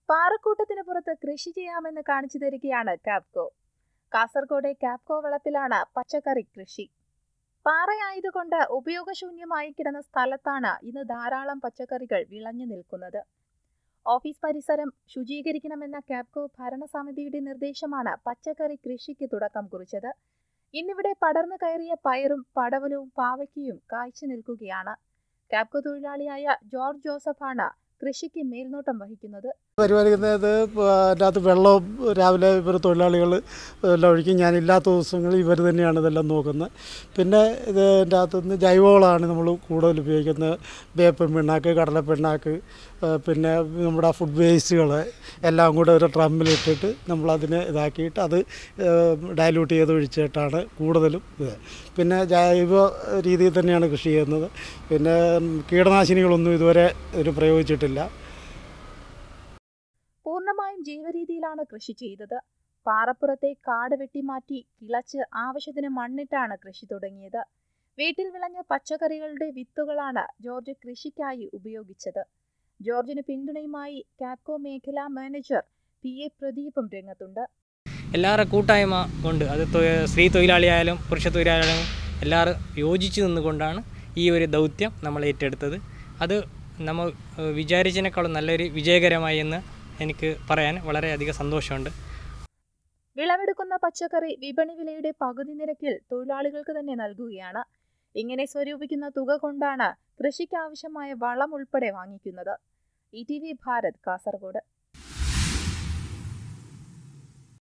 പാറക്കൂട്ടത്തിന് പുറത്ത് കൃഷി ചെയ്യാമെന്ന് കാണിച്ചു തരികയാണ് കാപ്കോ കാസർഗോഡ് കാപ്കോ വളപ്പിലാണ് പച്ചക്കറി കൃഷി പാറയായതുകൊണ്ട് ഉപയോഗശൂന്യമായി കിടന്ന സ്ഥലത്താണ് ഇന്ന് ധാരാളം പച്ചക്കറികൾ വിളഞ്ഞു നിൽക്കുന്നത് ഓഫീസ് പരിസരം ശുചീകരിക്കണമെന്ന കാപ്കോ ഭരണസമിതിയുടെ നിർദ്ദേശമാണ് പച്ചക്കറി കൃഷിക്ക് തുടക്കം കുറിച്ചത് ഇന്നിവിടെ പടർന്നു കയറിയ പയറും പടവലവും പാവയ്ക്കയും കായ്ച്ചു നിൽക്കുകയാണ് കാപ്കോ തൊഴിലാളിയായ ജോർജ് ജോസഫാണ് കൃഷിക്ക് മേൽനോട്ടം വഹിക്കുന്നത് പരിപാലിക്കുന്നത് അതിൻ്റെ അകത്ത് വെള്ളം രാവിലെ ഇവർ തൊഴിലാളികൾ എല്ലാം ഒഴിക്കും ഞാനില്ലാത്ത ദിവസങ്ങളിൽ ഇവർ തന്നെയാണ് ഇതെല്ലാം നോക്കുന്നത് പിന്നെ ഇതിൻ്റെ അകത്തുനിന്ന് ജൈവവളമാണ് നമ്മൾ കൂടുതൽ ഉപയോഗിക്കുന്നത് വേപ്പൻ പിണ്ണാക്ക് കടല പിണ്ണാക്ക് പിന്നെ നമ്മുടെ ഫുഡ് വേസ്റ്റുകൾ എല്ലാം കൂടെ ഒരു ഡ്രമ്മിലിട്ടിട്ട് നമ്മളതിനെ ഇതാക്കിയിട്ട് അത് ഡയലൂട്ട് ചെയ്ത് ഒഴിച്ചിട്ടാണ് കൂടുതലും ഇത് പിന്നെ ജൈവ രീതിയിൽ തന്നെയാണ് കൃഷി ചെയ്യുന്നത് പിന്നെ കീടനാശിനികളൊന്നും ഇതുവരെ ഒരു പ്രയോഗിച്ചിട്ടില്ല പൂർണ്ണമായും ജൈവരീതിയിലാണ് കൃഷി ചെയ്തത് പാറപ്പുറത്തെ കാട് വെട്ടിമാറ്റി കിളച്ച് ആവശ്യത്തിന് മണ്ണിട്ടാണ് കൃഷി തുടങ്ങിയത് വീട്ടിൽ വിളഞ്ഞ പച്ചക്കറികളുടെ വിത്തുകളാണ് ജോർജ് കൃഷിക്കായി ഉപയോഗിച്ചത് ജോർജിന് പിന്തുണയുമായി കാപ്കോ മേഖലാ മാനേജർ പി എ പ്രദീപും രംഗത്തുണ്ട് എല്ലാവരുടെ കൂട്ടായ്മ കൊണ്ട് അത് സ്ത്രീ തൊഴിലാളിയായാലും പുരുഷ തൊഴിലാളിയായാലും എല്ലാവരും യോജിച്ച് നിന്നുകൊണ്ടാണ് ഈ ഒരു ദൗത്യം നമ്മൾ ഏറ്റെടുത്തത് അത് നമ്മൾ വിചാരിച്ചതിനേക്കാളും നല്ലൊരു വിജയകരമായി എന്ന് എനിക്ക് പറയാൻ വളരെയധികം സന്തോഷമുണ്ട് വിളവെടുക്കുന്ന പച്ചക്കറി വിപണി വിലയുടെ പകുതി നിരക്കിൽ തൊഴിലാളികൾക്ക് തന്നെ നൽകുകയാണ് ഇങ്ങനെ സ്വരൂപിക്കുന്ന തുക കൊണ്ടാണ് കൃഷിക്കാവശ്യമായ വളം ഉൾപ്പെടെ വാങ്ങിക്കുന്നത് E T V Bharat Kasaragod